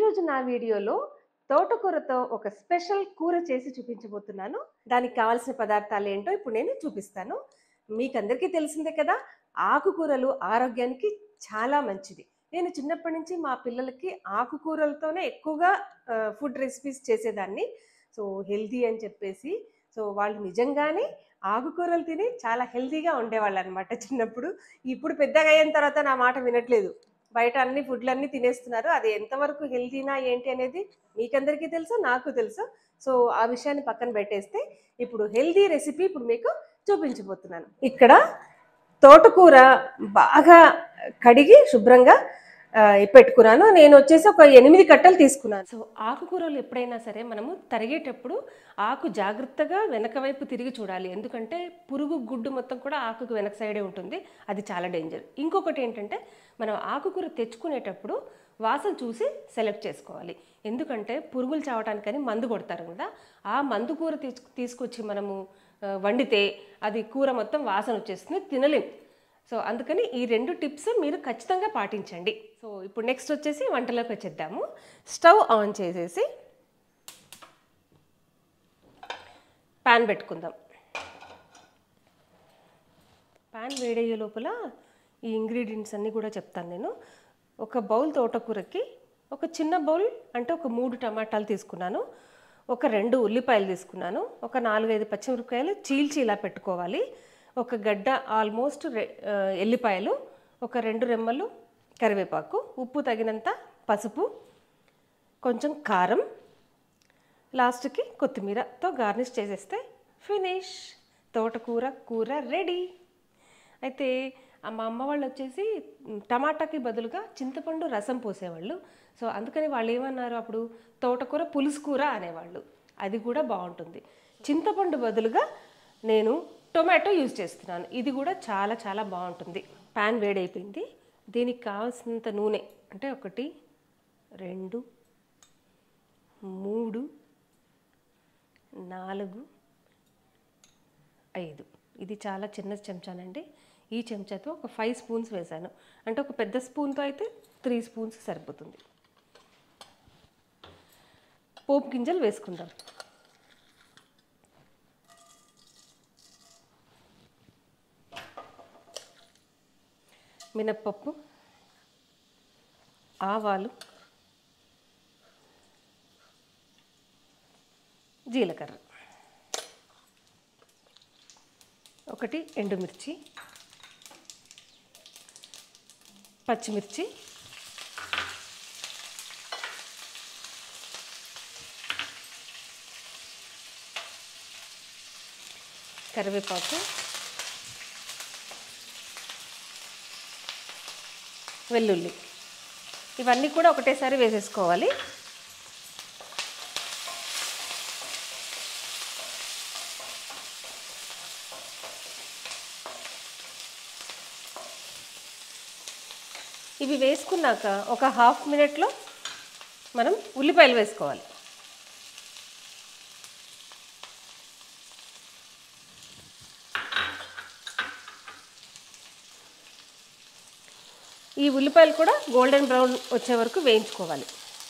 ఈరోజు నా వీడియోలో తోటకూరతో ఒక స్పెషల్ కూర చేసి చూపించబోతున్నాను దానికి కావాల్సిన పదార్థాలు ఏంటో ఇప్పుడు నేను చూపిస్తాను మీకు అందరికీ తెలిసిందే కదా ఆకుకూరలు ఆరోగ్యానికి చాలా మంచిది నేను చిన్నప్పటి నుంచి మా పిల్లలకి ఆకుకూరలతోనే ఎక్కువగా ఫుడ్ రెసిపీస్ చేసేదాన్ని సో హెల్తీ అని చెప్పేసి సో వాళ్ళు నిజంగానే ఆకుకూరలు తిని చాలా హెల్తీగా ఉండేవాళ్ళు అనమాట చిన్నప్పుడు ఇప్పుడు పెద్దగా అయిన తర్వాత నా మాట వినట్లేదు బయట అన్ని ఫుడ్లు అన్ని తినేస్తున్నారు అది ఎంతవరకు హెల్తీనా ఏంటి అనేది మీకందరికీ తెలుసు నాకు తెలుసు సో ఆ విషయాన్ని పక్కన పెట్టేస్తే ఇప్పుడు హెల్తీ రెసిపీ ఇప్పుడు మీకు చూపించబోతున్నాను ఇక్కడ తోటకూర బాగా కడిగి శుభ్రంగా ఆ, పెట్టుకున్నాను నేను వచ్చేసి ఒక ఎనిమిది కట్టలు తీసుకున్నాను సో ఆకుకూరలు ఎప్పుడైనా సరే మనము తరిగేటప్పుడు ఆకు జాగ్రత్తగా వెనక వైపు తిరిగి చూడాలి ఎందుకంటే పురుగు గుడ్డు మొత్తం కూడా ఆకుకు వెనక సైడే ఉంటుంది అది చాలా డేంజర్ ఇంకొకటి ఏంటంటే మనం ఆకుకూర తెచ్చుకునేటప్పుడు వాసన చూసి సెలెక్ట్ చేసుకోవాలి ఎందుకంటే పురుగులు చావటానికని మందు కొడతారు కదా ఆ మందు కూర తీసుకు తీసుకొచ్చి మనము ఆ, వండితే అది కూర మొత్తం వాసన వచ్చేస్తుంది తినలేం సో అందుకని ఈ రెండు టిప్స్ మీరు ఖచ్చితంగా పాటించండి సో ఇప్పుడు నెక్స్ట్ వచ్చేసి వంటలోకి వచ్చేద్దాము స్టవ్ ఆన్ చేసేసి ప్యాన్ పెట్టుకుందాం ప్యాన్ వేడయ్యే లోపల ఈ ఇంగ్రీడియంట్స్ అన్నీ కూడా చెప్తాను నేను ఒక బౌల్ తోటకూరకి ఒక చిన్న బౌల్ అంటే ఒక మూడు టమాటాలు తీసుకున్నాను ఒక రెండు ఉల్లిపాయలు తీసుకున్నాను ఒక నాలుగైదు పచ్చిమిరపకాయలు చీల్చి ఇలా పెట్టుకోవాలి ఒక గడ్డ ఆల్మోస్ట్ రె ఆ, ఎల్లిపాయలు ఒక రెండు రెమ్మలు కరివేపాకు ఉప్పు తగినంత పసుపు కొంచెం కారం లాస్ట్కి కొత్తిమీరతో గార్నిష్ చేసేస్తే ఫినిష్ తోటకూర కూర రెడీ అయితే ఆ మా అమ్మ వాళ్ళు వచ్చేసి మ్, టమాటాకి బదులుగా చింతపండు రసం పోసేవాళ్ళు సో అందుకని వాళ్ళు ఏమన్నారు అప్పుడు తోటకూర పులుసు కూర అనేవాళ్ళు అది కూడా బాగుంటుంది చింతపండు బదులుగా నేను టొమాటో యూజ్ చేస్తున్నాను ఇది కూడా చాలా చాలా బాగుంటుంది ప్యాన్ వేడైపోయింది దీనికి కావాల్సినంత నూనె అంటే ఒకటి రెండు మూడు నాలుగు ఐదు ఇది చాలా చిన్న చెంచానండి ఈ చెంచాతో ఒక ఫైవ్ స్పూన్స్ వేసాను అంటే ఒక పెద్ద స్పూన్తో అయితే త్రీ స్పూన్స్ సరిపోతుంది పోపు గింజలు వేసుకుందాం మినప్పప్పు ఆవాలు జీలకర్ర ఒకటి ఎండుమిర్చి పచ్చిమిర్చి కరివేపాకు వెల్లుల్లి ఇవన్నీ కూడా ఒకటేసారి వేసేసుకోవాలి ఇవి వేసుకున్నాక ఒక హాఫ్ మినిట్లో మనం ఉల్లిపాయలు వేసుకోవాలి ఈ ఉల్లిపాయలు కూడా గోల్డెన్ బ్రౌన్ వచ్చే వరకు వేయించుకోవాలి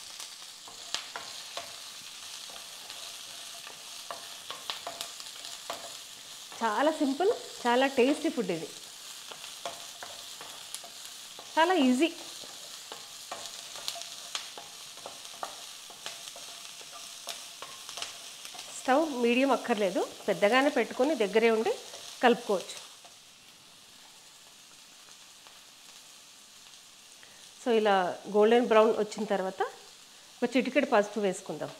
చాలా సింపుల్ చాలా టేస్టీ ఫుడ్ ఇది చాలా ఈజీ స్టవ్ మీడియం అక్కర్లేదు పెద్దగానే పెట్టుకొని దగ్గరే ఉండి కలుపుకోవచ్చు సో ఇలా గోల్డెన్ బ్రౌన్ వచ్చిన తర్వాత ఒక చిటికెడు పసుపు వేసుకుందాం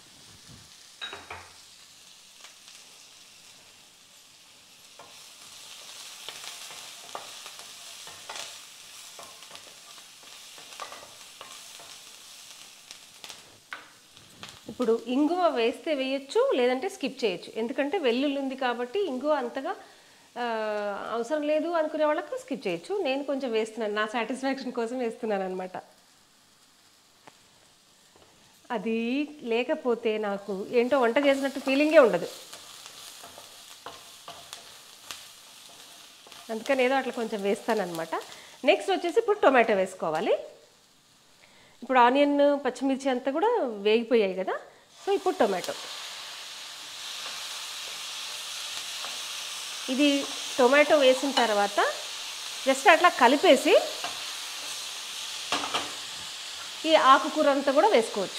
ఇప్పుడు ఇంగువ వేస్తే వేయచ్చు లేదంటే స్కిప్ చేయొచ్చు ఎందుకంటే వెల్లుల్లి ఉంది కాబట్టి ఇంగువ అంతగా ఆ, అవసరం లేదు అనుకునే వాళ్ళకి స్కిప్ చేయొచ్చు నేను కొంచెం వేస్తున్నాను నా సాటిస్ఫాక్షన్ కోసం వేస్తున్నాను అనమాట అది లేకపోతే నాకు ఏంటో వంట చేసినట్టు ఫీలింగే ఉండదు అందుకని ఏదో అట్లా కొంచెం వేస్తానన్నమాట నెక్స్ట్ వచ్చేసి ఇప్పుడు టొమాటో వేసుకోవాలి ఇప్పుడు ఆనియన్ పచ్చిమిర్చి అంతా కూడా వేగిపోయాయి కదా సో ఇప్పుడు టొమాటో ఇది టొమాటో వేసిన తర్వాత జస్ట్ అట్లా కలిపేసి ఈ ఆకుకూర అంతా కూడా వేసుకోవచ్చు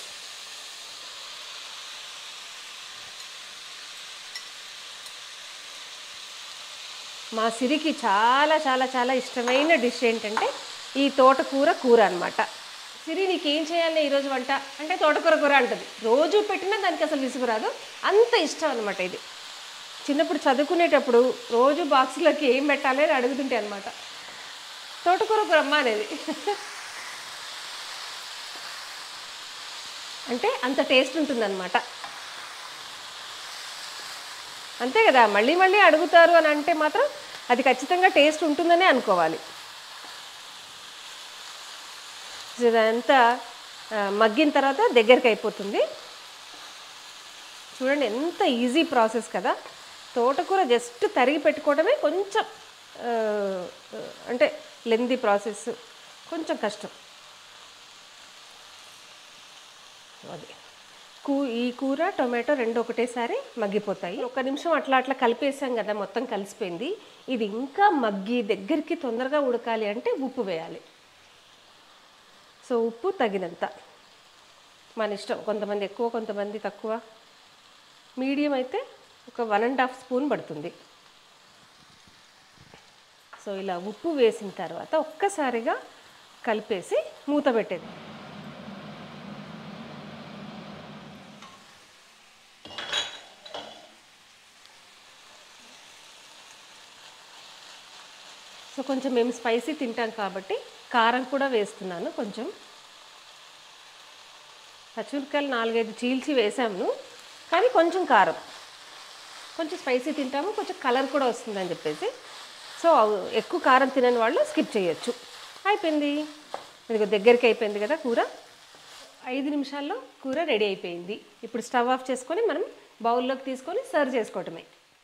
మా సిరికి చాలా చాలా చాలా ఇష్టమైన డిష్ ఏంటంటే ఈ తోటకూర కూర అనమాట సిరి నీకు ఏం చేయాలి ఈరోజు వంట అంటే తోటకూర కూర అంటది రోజు పెట్టినా దానికి అసలు విసుగురాదు అంత ఇష్టం అనమాట ఇది చిన్నప్పుడు చదువుకునేటప్పుడు రోజు బాక్సులోకి ఏం పెట్టాలి అని అడుగుతుంటే అనమాట తోటకూర కూర అమ్మ అనేది అంటే అంత టేస్ట్ ఉంటుందన్నమాట అంతే కదా మళ్ళీ మళ్ళీ అడుగుతారు అని అంటే మాత్రం అది ఖచ్చితంగా టేస్ట్ ఉంటుందనే అనుకోవాలి సో ఇదంతా ఆ, మగ్గిన తర్వాత దగ్గరికి అయిపోతుంది చూడండి ఎంత ఈజీ ప్రాసెస్ కదా తోటకూర జస్ట్ తరిగి పెట్టుకోవడమే కొంచెం ఆ, అంటే లెంది ప్రాసెస్ కొంచెం కష్టం అది కూ ఈ కూర టొమాటో రెండు ఒకటేసారి మగ్గిపోతాయి ఒక నిమిషం అట్లా అట్లా కలిపేసాం కదా మొత్తం కలిసిపోయింది ఇది ఇంకా మగ్గి దగ్గరికి తొందరగా ఉడకాలి అంటే ఉప్పు వేయాలి సో ఉప్పు తగినంత మన ఇష్టం కొంతమంది ఎక్కువ కొంతమంది తక్కువ మీడియం అయితే ఒక వన్ అండ్ హాఫ్ స్పూన్ పడుతుంది సో ఇలా ఉప్పు వేసిన తర్వాత ఒక్కసారిగా కలిపేసి మూత పెట్టేది సో కొంచెం మేము స్పైసీ తింటాం కాబట్టి కారం కూడా వేస్తున్నాను కొంచెం పచ్చిమిరపకాయలు నాలుగైదు చీల్చి వేసాము కానీ కొంచెం కారం కొంచెం స్పైసీ తింటాము కొంచెం కలర్ కూడా వస్తుందని చెప్పేసి సో ఎక్కువ కారం తినని వాళ్ళు స్కిప్ చేయొచ్చు అయిపోయింది ఇది దగ్గరికి అయిపోయింది కదా కూర ఐదు నిమిషాల్లో కూర రెడీ అయిపోయింది ఇప్పుడు స్టవ్ ఆఫ్ చేసుకొని మనం బౌల్లోకి తీసుకొని సర్వ్ చేసుకోవటమే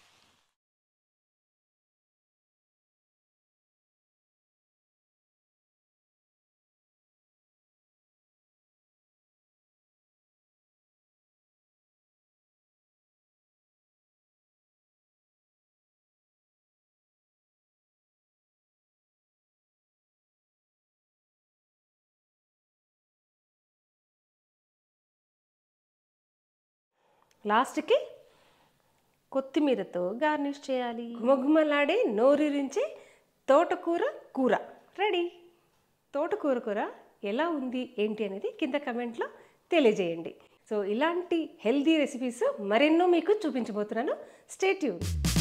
లాస్ట్కి కొత్తిమీరతో గార్నిష్ చేయాలి మొగ్గుమలాడే నోరూరించే తోటకూర కూర రెడీ తోటకూర కూర ఎలా ఉంది ఏంటి అనేది కింద కమెంట్లో తెలియజేయండి సో ఇలాంటి హెల్దీ రెసిపీస్ మరెన్నో మీకు చూపించబోతున్నాను స్టేట్యూన్